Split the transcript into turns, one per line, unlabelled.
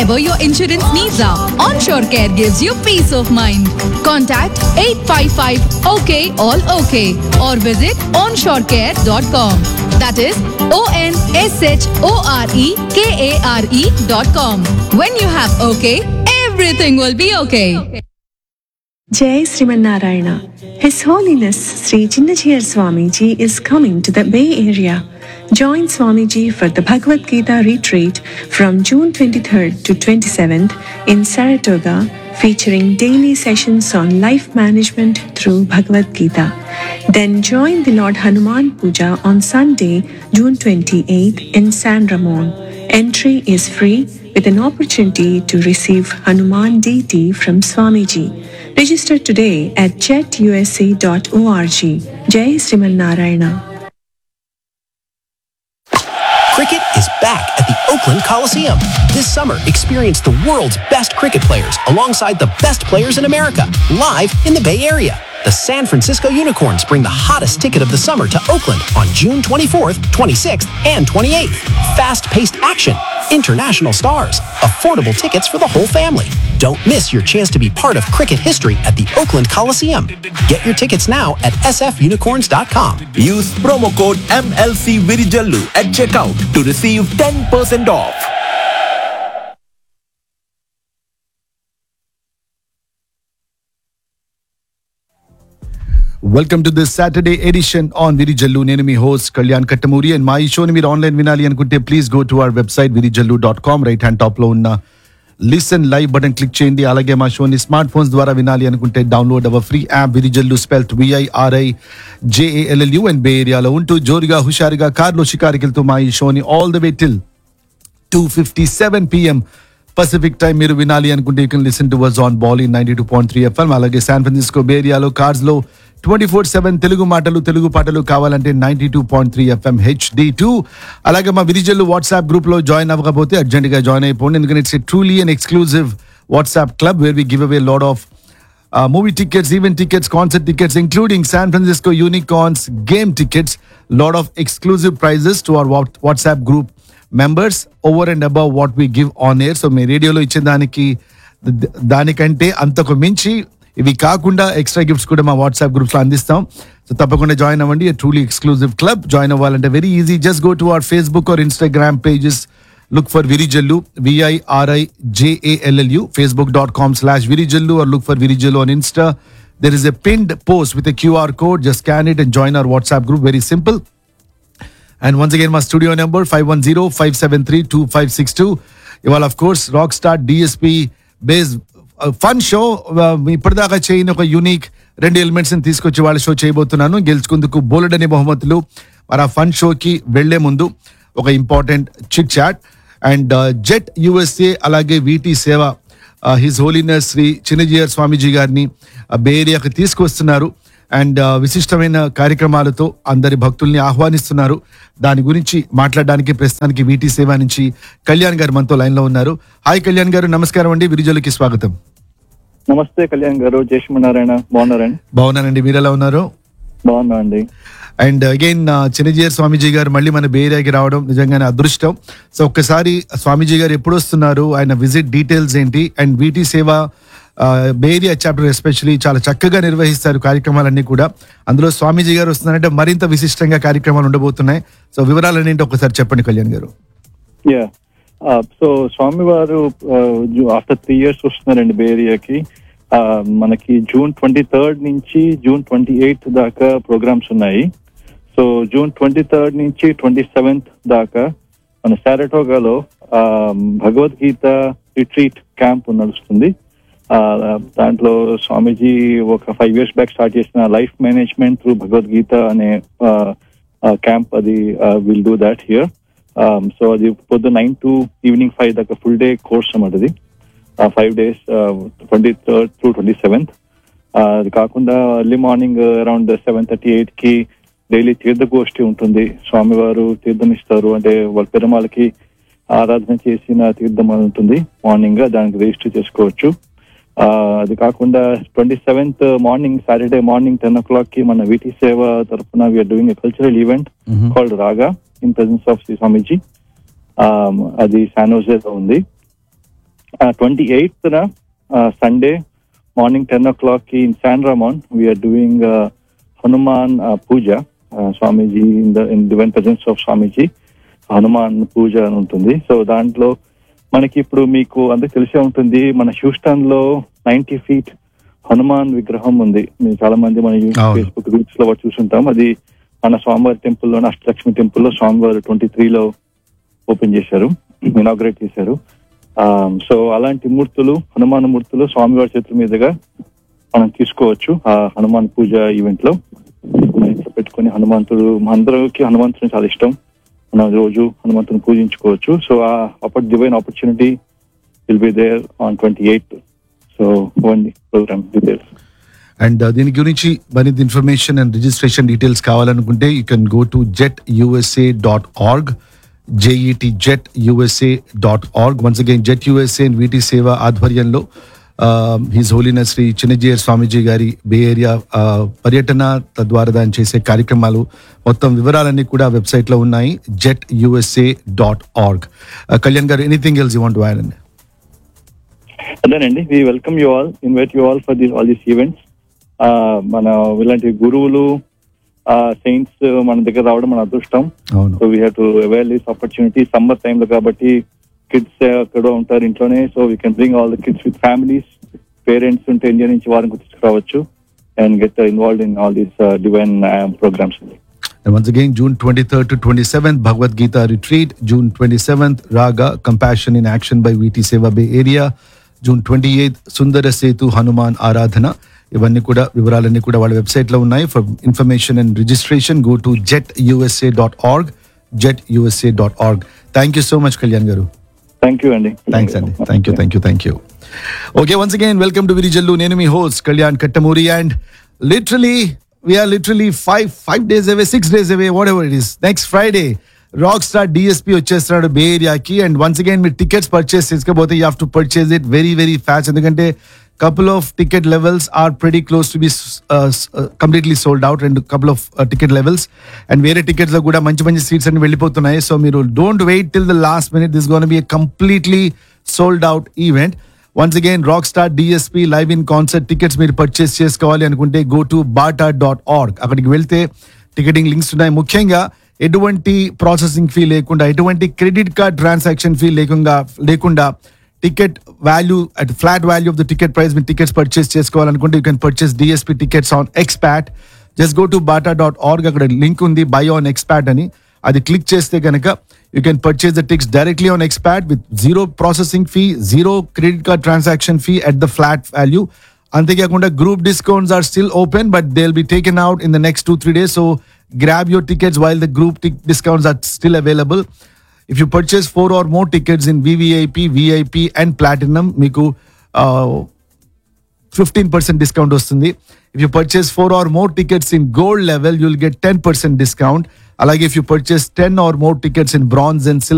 whatever your insurance needs are. Onshore Care gives you peace of mind. Contact 855 OK All OK or visit onshorecare.com. That is O N S H O R E K A R E.com. When you have OK, everything will be okay.
Jai Srimanarayana. His Holiness Sri Chinnachiyar Swamiji is coming to the Bay Area. Join Swamiji for the Bhagavad Gita retreat from June 23rd to 27th in Saratoga, featuring daily sessions on life management through Bhagavad Gita. Then join the Lord Hanuman Puja on Sunday, June 28th in San Ramon. Entry is free with an opportunity to receive Hanuman deity from Swamiji. Register today at jetusa.org. Jai Sriman Narayana.
Cricket is back at the Oakland Coliseum. This summer, experience the world's best cricket players alongside the best players in America, live in the Bay Area. The San Francisco Unicorns bring the hottest ticket of the summer to Oakland on June 24th, 26th, and 28th. Fast-paced action, international stars, affordable tickets for the whole family. Don't miss your chance to be part of cricket history at the Oakland Coliseum. Get your tickets now at sfunicorns.com.
Use promo code MLC Virijallu at checkout to receive 10% off.
Welcome to this Saturday edition on Virijallu నేను మీ host Kalyan Kattamuri and మా ఈ షోని మీరు online వినాలి అనుకుంటే please go to our website Virijallu dot com right hand top లో ఉన్న లిసన్ లైవ్ బటన్ క్లిక్ చేయండి అలాగే మా షోని స్మార్ట్ ఫోన్స్ ద్వారా వినాలి అనుకుంటే download our free app Virijallu spelt V I R I J A L L U and bay ఏరియాలో ఉంటూ జోరుగా హుషారుగా కార్లో షికారుకి వెళ్తూ మా ఈ షోని all the way till two fifty seven PM Pacific time మీరు వినాలి అనుకుంటే you can listen to ours on ball in ninety two point three FM అలాగే శాన్ ఫ్రాన్సిస్కో బే ఏరియాలో కార్స్ లో ట్వంటీ ఫోర్ సెవెన్ తెలుగు మాటలు తెలుగు పాటలు కావాలంటే ninety two point three FM HD two అలాగే మా విరిజల్లు వాట్సాప్ గ్రూప్ లో జాయిన్ అవ్వకపోతే అర్జెంట్ గా జాయిన్ అయిపోండి ఎందుకంటే it's truly and exclusive WhatsApp club where we give away lot of uh, movie tickets, event tickets, concert tickets, including San Francisco Unicorns game tickets. Lot of exclusive prizes to our Whats- WhatsApp group members over and above what we give on air. So మీ రేడియోలో ఇచ్చే దానికి the- దానికంటే అంతకు మించి ఇవి కాకుండా extra gifts కూడా మా వాట్సాప్ గ్రూప్స్ లో అందిస్తాం సో తప్పకుండా జాయిన్ అవ్వండి ట్రూలీ ఎక్స్క్లూజివ్ క్లబ్ జాయిన్ అవ్వాలంటే very easy just go to our Facebook or Instagram pages look for Virijallu, V-I-R-I-J-A-L-L-U, facebook.com slash Virijallu or look for Virijallu on Insta. There is a pinned post with a QR code. Just scan it and join our WhatsApp group. Very simple. And once again, my studio number 510-573-2562. Well, of course, Rockstar DSP based fun show ఇప్పటిదాకా చేయని ఒక unique రెండు elements ని తీసుకొచ్చి వాళ్ళ show చేయబోతున్నాను గెలుచుకుందుకు బోలెడ్ అనే బహుమతులు మరి ఆ ఫన్ షోకి వెళ్లే ముందు ఒక important chit chat and JET U S A అలాగే V T Seva His Holiness Shri Chinnajeeyar Swamiji గారిని బే ఏరియాకి తీసుకొస్తున్నారు అండ్ విశిష్టమైన కార్యక్రమాలతో అందరి భక్తుల్ని ఆహ్వానిస్తున్నారు దాని గురించి మాట్లాడడానికి ప్రస్తుతానికి వీటి సేవ నుంచి కళ్యాణ్ గారు మనతో లైన్ లో ఉన్నారు హాయ్ కళ్యాణ్ గారు నమస్కారం అండి విరిజోలకి స్వాగతం
నమస్తే కళ్యాణ్ గారు జయశ్మనారాయణ బాగున్నారండి
బాగున్నానండి మీరు ఎలా ఉన్నారు
బాగున్నా అండి
అండ్ అగైన్ చిన్నజీయర్ స్వామీజీ గారు మళ్ళీ మన బే ఏరియాకి రావడం నిజంగానే అదృష్టం సో ఒక్కసారి స్వామీజీ గారు ఎప్పుడు వస్తున్నారు ఆయన విజిట్ డీటెయిల్స్ ఏంటి అండ్ వీటి సేవ బే ఏరియా చాప్టర్ ఎస్పెషలీ చాలా చక్కగా నిర్వహిస్తారు కార్యక్రమాలన్నీ కూడా అందులో స్వామీజీ గారు వస్తున్నారంటే మరింత విశిష్టంగా కార్యక్రమాలు ఉండబోతున్నాయి సో వివరాలన్నీ ఏంటో ఒకసారి చెప్పండి కళ్యాణ్ గారు
యా సో స్వామి వారు ఆఫ్టర్ త్రీ ఇయర్స్ వస్తున్నారండి బే ఏరియాకి మనకి జూన్ ట్వంటీ థర్డ్ నుంచి జూన్ ట్వంటీ ఎయిత్ దాకా ప్రోగ్రామ్స్ ఉన్నాయి సో జూన్ ట్వంటీ థర్డ్ నుంచి ట్వంటీ సెవెంత్ దాకా మన సారటోగాలో భగవద్గీత రిట్రీట్ క్యాంప్ నడుస్తుంది ఆ, దాంట్లో స్వామీజీ ఒక ఫైవ్ ఇయర్స్ బ్యాక్ స్టార్ట్ చేసిన లైఫ్ మేనేజ్మెంట్ త్రూ భగవద్గీత అనే క్యాంప్ అది will do that here so అది పొద్దు నైన్ టు ఈవినింగ్ ఫైవ్ దాకా ఫుల్ డే కోర్స్ అన్నమాట అది five days twenty third to twenty seventh అది కాకుండా early morning around seven thirty eight కి డైలీ తీర్థగోష్ఠి ఉంటుంది స్వామివారు తీర్థం ఇస్తారు అంటే వాళ్ళ పెరుమాలకి ఆరాధన చేసిన తీర్థం అని ఉంటుంది మార్నింగ్ దానికి రిజిస్టర్ చేసుకోవచ్చు ఆ, అది కాకుండా twenty seventh morning Saturday morning ten o'clock కి మన వీటి సేవ తరఫున we're doing a cultural event called Raga in presence of Shri Swamiji అది శానోజే లో ఉంది twenty eighth Sunday morning ten o'clock కి in San Ramon we're doing Hanuman puja Swamiji in the in divine presence of Swamiji Hanuman puja అని ఉంటుంది so దాంట్లో మనకి ఇప్పుడు మీకు అందరికి తెలిసే ఉంటుంది మన హ్యూస్టన్ లో నైన్టీ ఫీట్ హనుమాన్ విగ్రహం ఉంది మీరు చాలా మంది మన
అవును.
ఫేస్బుక్ రీల్స్ లో వాటి చూసుంటాం అది మన స్వామివారి టెంపుల్ లో అష్టలక్ష్మి టెంపుల్ లో స్వామివారు ట్వంటీ త్రీ లో ఓపెన్ చేశారు ఇనాగ్రేట్ చేశారు సో అలాంటి మూర్తులు హనుమాన్ మూర్తులు స్వామివారి చేతుల మీదుగా మనం తీసుకోవచ్చు ఆ హనుమాన్ పూజ ఈవెంట్ లో మన ఇంట్లో పెట్టుకొని హనుమంతుడు అందరికి హనుమంతుని చాలా ఇష్టం మనం రోజు హనుమంతుని పూజించుకోవచ్చు సో ఆ divine opportunity will be there on twenty eighth so only program details
and దీని గురించి మరింత ఇన్ఫర్మేషన్ అండ్ రిజిస్ట్రేషన్ డీటెయిల్స్ కావాలనుకుంటే you can go to JET U S A dot org J E T JET U S A dot org once again JET U S A and V T Seva ఆధ్వర్యంలో His Holiness Shri Chinnajeeyar Swamiji గారి bay area పర్యటన తద్వారా దాని చేసే కార్యక్రమాలు మొత్తం వివరాలన్నీ కూడా వెబ్సైట్లో ఉన్నాయి JET U S A dot org Kalyan garu anything else you want add అండి
అదేనండి we welcome you all invite you all for this all these events మన ఇలాంటి గురువులు సెయింట్స్ మన దగ్గర రావడం మన అదృష్టం
అవును
so we have to avail this opportunity summer టైంలో కాబట్టి కిడ్స్ అక్కడ ఉంటారు ఇంట్లోనే so we can bring all the kids with families parents ఉంటే ఇండియా నుంచి వారిని తీసుకురావచ్చు and get involved in all these divine programs
And once again, June 23rd to 27th, Bhagavad Gita retreat. June 27th, Raga, Compassion in Action by VT Seva Bay Area. June 28th, Sundara Setu Hanuman Aradhana. ఇవన్నీ కూడా వివరాలన్నీ కూడా వాళ్ళ website లో ఉన్నాయి for information and registration go to JET U S A dot org JET U S A dot org thank you so much Kalyan garu
thank you అండి
thanks అండి thank you thank you thank you okay once again welcome to Virijallu నేను మీ host Kalyan Kattamuri and literally we're literally five five days away six days away whatever it is next Friday rock star D S P వచ్చేస్తున్నాడు bay ఏరియాకి and once again మీరు tickets purchase చేసుకోకపోతే you have to purchase it very very fast ఎందుకంటే couple of ticket levels are pretty close to be completely sold out రెండు couple of ticket levels and వేరే tickets లో కూడా మంచి మంచి seats అన్ని వెళ్ళిపోతున్నాయి సో మీరు don't wait till the last minute this gonna be completely sold out event once again rock star DSP live in concert tickets మీరు పర్చేస్ చేసుకోవాలి అనుకుంటే go to BATA dot org అక్కడికి వెళ్తే టికెటింగ్ లింక్స్ ఉన్నాయి ముఖ్యంగా ఎటువంటి processing fee లేకుండా ఎటువంటి క్రెడిట్ కార్డ్ ట్రాన్సాక్షన్ ఫీ లేకుండా లేకుండా ticket value at flat value of the ticket price మీరు టికెట్స్ పర్చేస్ చేసుకోవాలనుకుంటే you can purchase DSP tickets on expat just go to BATA dot org అక్కడ లింక్ ఉంది buy on expat అని అది click చేస్తే కనుక you can purchase the tix directly on expat with zero processing fee zero credit card transaction fee at the flat value అంతేకాకుండా group discounts are still open but they will be taken out in the next two three days so grab your tickets while the group discounts are still available if you purchase four or more tickets in VVIP VIP and platinum మీకు fifteen percent discount వస్తుంది if you purchase four or more tickets in gold level you'll get ten percent discount అలాగే if you purchase ten or more tickets in bronze and silver